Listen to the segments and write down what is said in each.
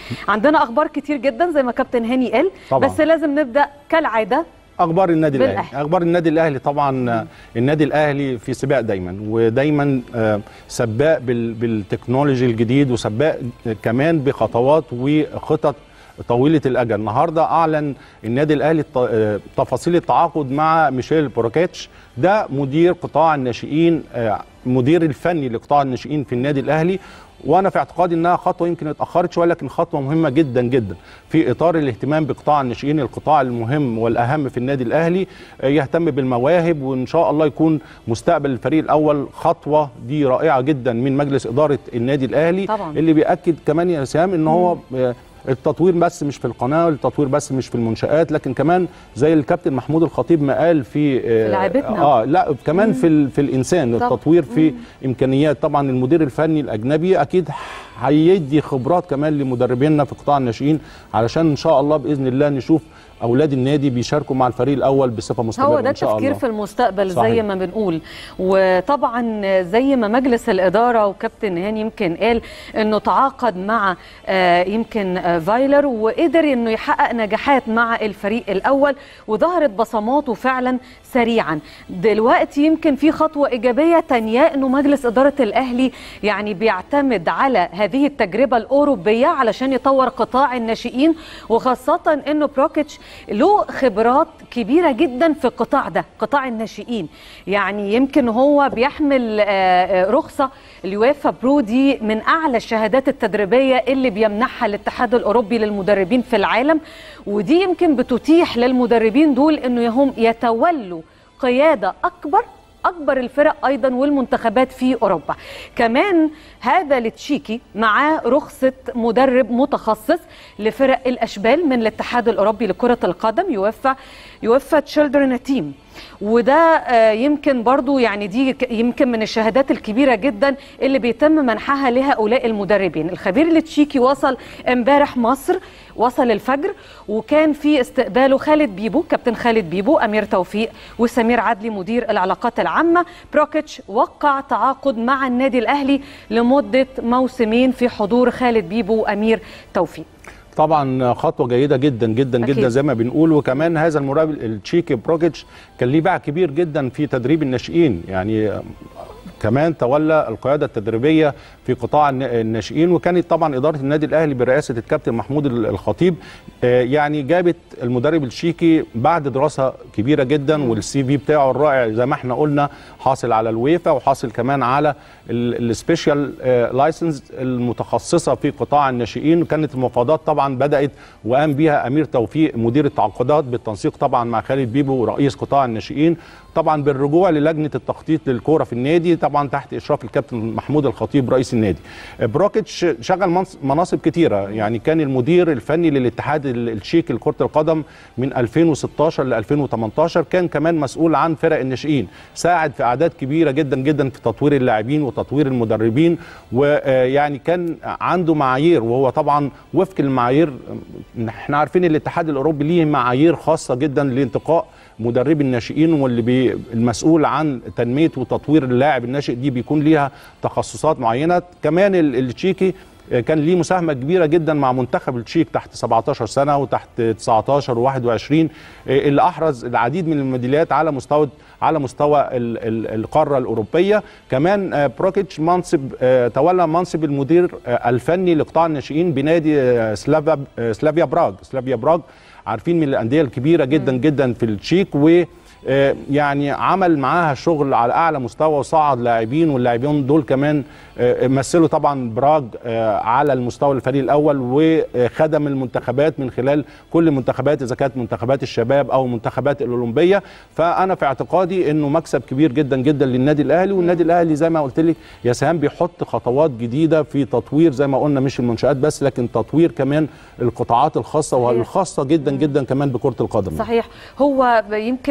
عندنا اخبار كتير جدا زي ما كابتن هاني قال طبعاً. بس لازم نبدا كالعاده اخبار النادي الاهلي بالأهلي. اخبار النادي الاهلي طبعا آه، النادي الاهلي في سباق دايما ودايما آه، سباق بال- بالتكنولوجي الجديد وسباق كمان بخطوات وخطط طويله الاجل النهارده اعلن النادي الاهلي الت- آه، تفاصيل التعاقد مع ميشيل بروكاتش ده مدير قطاع الناشئين آه، مدير الفني لقطاع الناشئين في النادي الاهلي وانا في اعتقادي انها خطوه يمكن اتاخرت شويه لكن خطوه مهمه جدا جدا في اطار الاهتمام بقطاع الناشئين القطاع المهم والاهم في النادي الاهلي آه، يهتم بالمواهب وان شاء الله يكون مستقبل الفريق الاول خطوه دي رائعه جدا من مجلس اداره النادي الاهلي طبعاً. اللي بياكد كمان يا سام ان هو آه، التطوير بس مش في القناه التطوير بس مش في المنشات لكن كمان زي الكابتن محمود الخطيب ما قال في آه، لعيبتنا. اه لا كمان في ال- في الانسان طب. التطوير في امكانيات طبعا المدير الفني الاجنبي اكيد هيدي خبرات كمان لمدربينا في قطاع الناشئين علشان ان شاء الله باذن الله نشوف اولاد النادي بيشاركوا مع الفريق الاول بصفه مستمره هو ده ان شاء التفكير الله في المستقبل زي صحيح. ما بنقول وطبعا زي ما مجلس الاداره وكابتن هاني يمكن قال انه تعاقد مع آه، يمكن آه، فايلر وقدر انه يحقق نجاحات مع الفريق الاول وظهرت بصماته فعلا سريعا دلوقتي يمكن في خطوه ايجابيه تانية انه مجلس اداره الاهلي يعني بيعتمد على هذه التجربه الاوروبيه علشان يطور قطاع الناشئين وخاصه انه بروكيتش له خبرات كبيره جدا في القطاع ده قطاع الناشئين يعني يمكن هو بيحمل آه، آه، رخصه اليويفا برو دي من اعلى الشهادات التدريبيه اللي بيمنحها الاتحاد الاوروبي للمدربين في العالم ودي يمكن بتتيح للمدربين دول انه هم يتولوا قياده اكبر اكبر الفرق ايضا والمنتخبات في اوروبا كمان هذا لتشيكي معاه رخصه مدرب متخصص لفرق الاشبال من الاتحاد الاوروبي لكره القدم يوفى يوفى تشيلدرن تيم وده آه، يمكن برضو يعني دي ك- يمكن من الشهادات الكبيرة جدا اللي بيتم منحها لهؤلاء المدربين الخبير التشيكي وصل امبارح مصر وصل الفجر وكان في استقباله خالد بيبو كابتن خالد بيبو أمير توفيق وسمير عدلي مدير العلاقات العامة بروكيتش وقع تعاقد مع النادي الأهلي لمدة موسمين في حضور خالد بيبو وأمير توفيق طبعا خطوه جيده جدا جدا أكيد. جدا زي ما بنقول وكمان هذا المراقب التشيكي بروجيتش كان ليه باع كبير جدا في تدريب الناشئين يعني كمان تولى القياده التدريبيه في قطاع الن- الناشئين وكانت طبعا اداره النادي الاهلي برئاسه الكابتن محمود ال- الخطيب آه، يعني جابت المدرب التشيكي بعد دراسه كبيره جدا والسي في بتاعه الرائع زي ما احنا قلنا حاصل على الويفا وحاصل كمان على السبيشال لايسنس المتخصصه في قطاع الناشئين كانت المفاوضات طبعا بدات وقام بها امير توفيق مدير التعاقدات بالتنسيق طبعا مع خالد بيبو رئيس قطاع الناشئين طبعا بالرجوع للجنه التخطيط للكوره في النادي طبعا تحت اشراف الكابتن محمود الخطيب رئيس النادي بروكيتش شغل منص- مناصب كتيره يعني كان المدير الفني للاتحاد ال- التشيكي لكره القدم من 2016 ل 2018 كان كمان مسؤول عن فرق الناشئين ساعد في اعداد كبيره جدا جدا في تطوير اللاعبين وتطوير المدربين ويعني كان عنده معايير وهو طبعا وفق المعايير احنا عارفين الاتحاد الاوروبي ليه معايير خاصه جدا لانتقاء مدربي الناشئين واللي بي المسؤول عن تنميه وتطوير اللاعب الناشئ دي بيكون ليها تخصصات معينه كمان ال- التشيكي كان ليه مساهمه كبيره جدا مع منتخب التشيك تحت 17 سنه وتحت 19 و21 اللي احرز العديد من الميداليات على مستوى على مستوى ال- ال- القاره الاوروبيه كمان آه، بروكيتش منصب آه، تولى منصب المدير آه، الفني لقطاع الناشئين بنادي آه، سلافا آه، سلافيا براغ سلافيا براغ عارفين من الانديه الكبيره جدا جدا في التشيك و آه، يعني عمل معاها شغل على اعلى مستوى وصعد لاعبين واللاعبين دول كمان آه، مثلوا طبعا براغ آه، على المستوى الفريق الاول وخدم المنتخبات من خلال كل المنتخبات اذا كانت منتخبات الشباب او منتخبات الاولمبيه فانا في اعتقادي انه مكسب كبير جدا جدا للنادي الاهلي والنادي الاهلي زي ما قلت لك يا سهام بيحط خطوات جديده في تطوير زي ما قلنا مش المنشات بس لكن تطوير كمان القطاعات الخاصه والخاصه جدا جدا كمان بكره القدم صحيح هو يمكن زي ما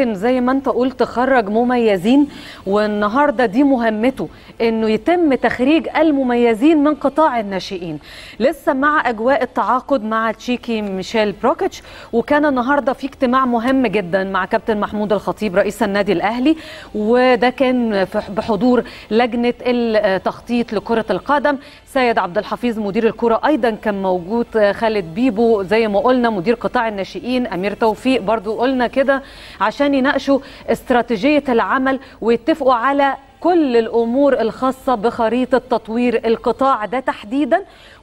ما انت قلت خرج مميزين والنهارده دي مهمته انه يتم تخريج المميزين من قطاع الناشئين لسه مع اجواء التعاقد مع تشيكي ميشيل بروكيتش وكان النهارده في اجتماع مهم جدا مع كابتن محمود الخطيب رئيس النادي الاهلي وده كان بحضور لجنه التخطيط لكره القدم سيد عبد الحفيظ مدير الكره ايضا كان موجود خالد بيبو زي ما قلنا مدير قطاع الناشئين امير توفيق برضو قلنا كده عشان يناقشوا استراتيجيه العمل ويتفقوا على كل الامور الخاصه بخريطه تطوير القطاع ده تحديدا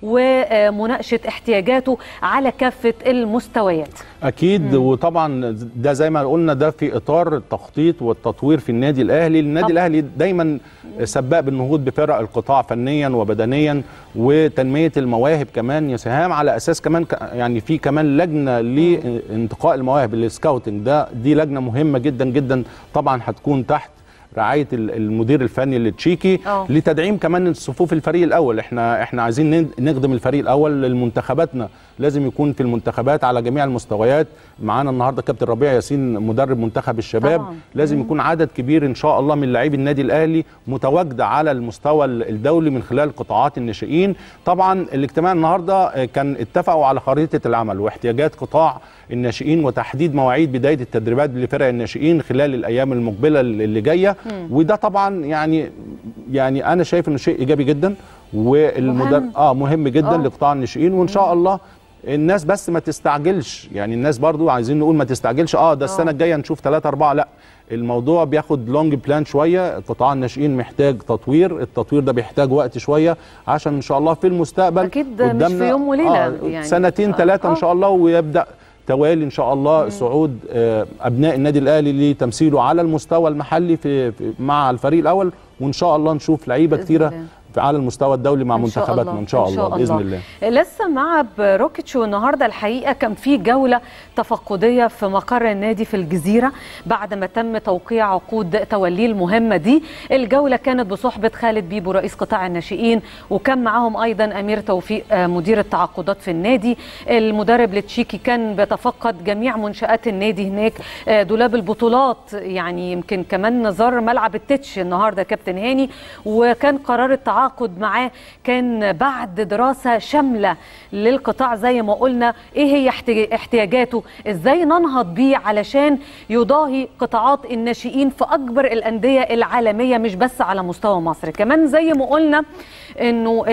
ومناقشه احتياجاته على كافه المستويات. اكيد مم. وطبعا ده زي ما قلنا ده في اطار التخطيط والتطوير في النادي الاهلي، النادي طب. الاهلي دايما سباق بالنهوض بفرق القطاع فنيا وبدنيا وتنميه المواهب كمان يا سهام على اساس كمان يعني في كمان لجنه لانتقاء المواهب السكاوتنج ده دي لجنه مهمه جدا جدا طبعا هتكون تحت رعايه المدير الفني للتشيكي لتدعيم كمان الصفوف الفريق الاول احنا احنا عايزين نخدم الفريق الاول لمنتخباتنا لازم يكون في المنتخبات على جميع المستويات معانا النهارده كابتن ربيع ياسين مدرب منتخب الشباب طبعا. لازم مم. يكون عدد كبير ان شاء الله من لاعبي النادي الاهلي متواجده على المستوى الدولي من خلال قطاعات الناشئين طبعا الاجتماع النهارده كان اتفقوا على خريطه العمل واحتياجات قطاع الناشئين وتحديد مواعيد بدايه التدريبات لفرق الناشئين خلال الايام المقبله اللي جايه وده طبعا يعني يعني انا شايف انه شيء ايجابي جدا والمدرب اه مهم جدا أوه. لقطاع الناشئين وان شاء الله الناس بس ما تستعجلش يعني الناس برضو عايزين نقول ما تستعجلش اه ده السنه الجايه نشوف 3 4 لا الموضوع بياخد لونج بلان شويه قطاع الناشئين محتاج تطوير التطوير ده بيحتاج وقت شويه عشان ان شاء الله في المستقبل اكيد مش في يوم وليله آه يعني سنتين ثلاثه آه. ان شاء الله ويبدا توالي ان شاء الله مم. صعود ابناء النادي الاهلي لتمثيله على المستوى المحلي في, في مع الفريق الاول وان شاء الله نشوف لعيبه كتيره على المستوى الدولي مع منتخباتنا ان شاء الله, باذن الله لسه مع بروكيتش والنهارده الحقيقه كان في جوله تفقديه في مقر النادي في الجزيره بعد ما تم توقيع عقود توليه المهمه دي الجوله كانت بصحبه خالد بيبو رئيس قطاع الناشئين وكان معاهم ايضا امير توفيق مدير التعاقدات في النادي المدرب التشيكي كان بيتفقد جميع منشات النادي هناك دولاب البطولات يعني يمكن كمان نزار ملعب التتش النهارده كابتن هاني وكان قرار التعاقد التعاقد معاه كان بعد دراسه شامله للقطاع زي ما قلنا ايه هي احتياجاته ازاي ننهض بيه علشان يضاهي قطاعات الناشئين في اكبر الانديه العالميه مش بس على مستوى مصر كمان زي ما قلنا انه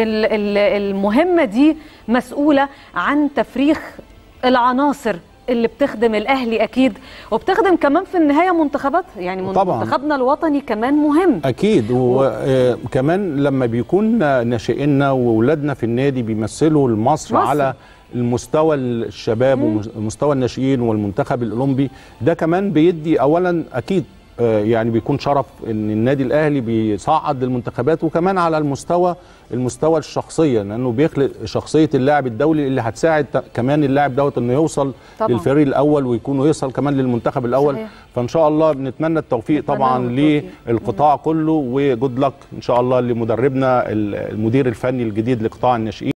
المهمه دي مسؤوله عن تفريخ العناصر اللي بتخدم الاهلي اكيد وبتخدم كمان في النهايه منتخبات يعني طبعاً. منتخبنا الوطني كمان مهم اكيد وكمان لما بيكون ناشئينا واولادنا في النادي بيمثلوا مصر, مصر. على المستوى الشباب ومستوى الناشئين والمنتخب الاولمبي ده كمان بيدي اولا اكيد يعني بيكون شرف ان النادي الاهلي بيصعد للمنتخبات وكمان على المستوى المستوى الشخصيه لانه بيخلق شخصيه اللاعب الدولي اللي هتساعد كمان اللاعب دوت انه يوصل طبعا. للفريق الاول ويكون يوصل كمان للمنتخب الاول صحيح. فان شاء الله بنتمنى التوفيق طبعا للقطاع كله وجود لك ان شاء الله لمدربنا المدير الفني الجديد لقطاع الناشئين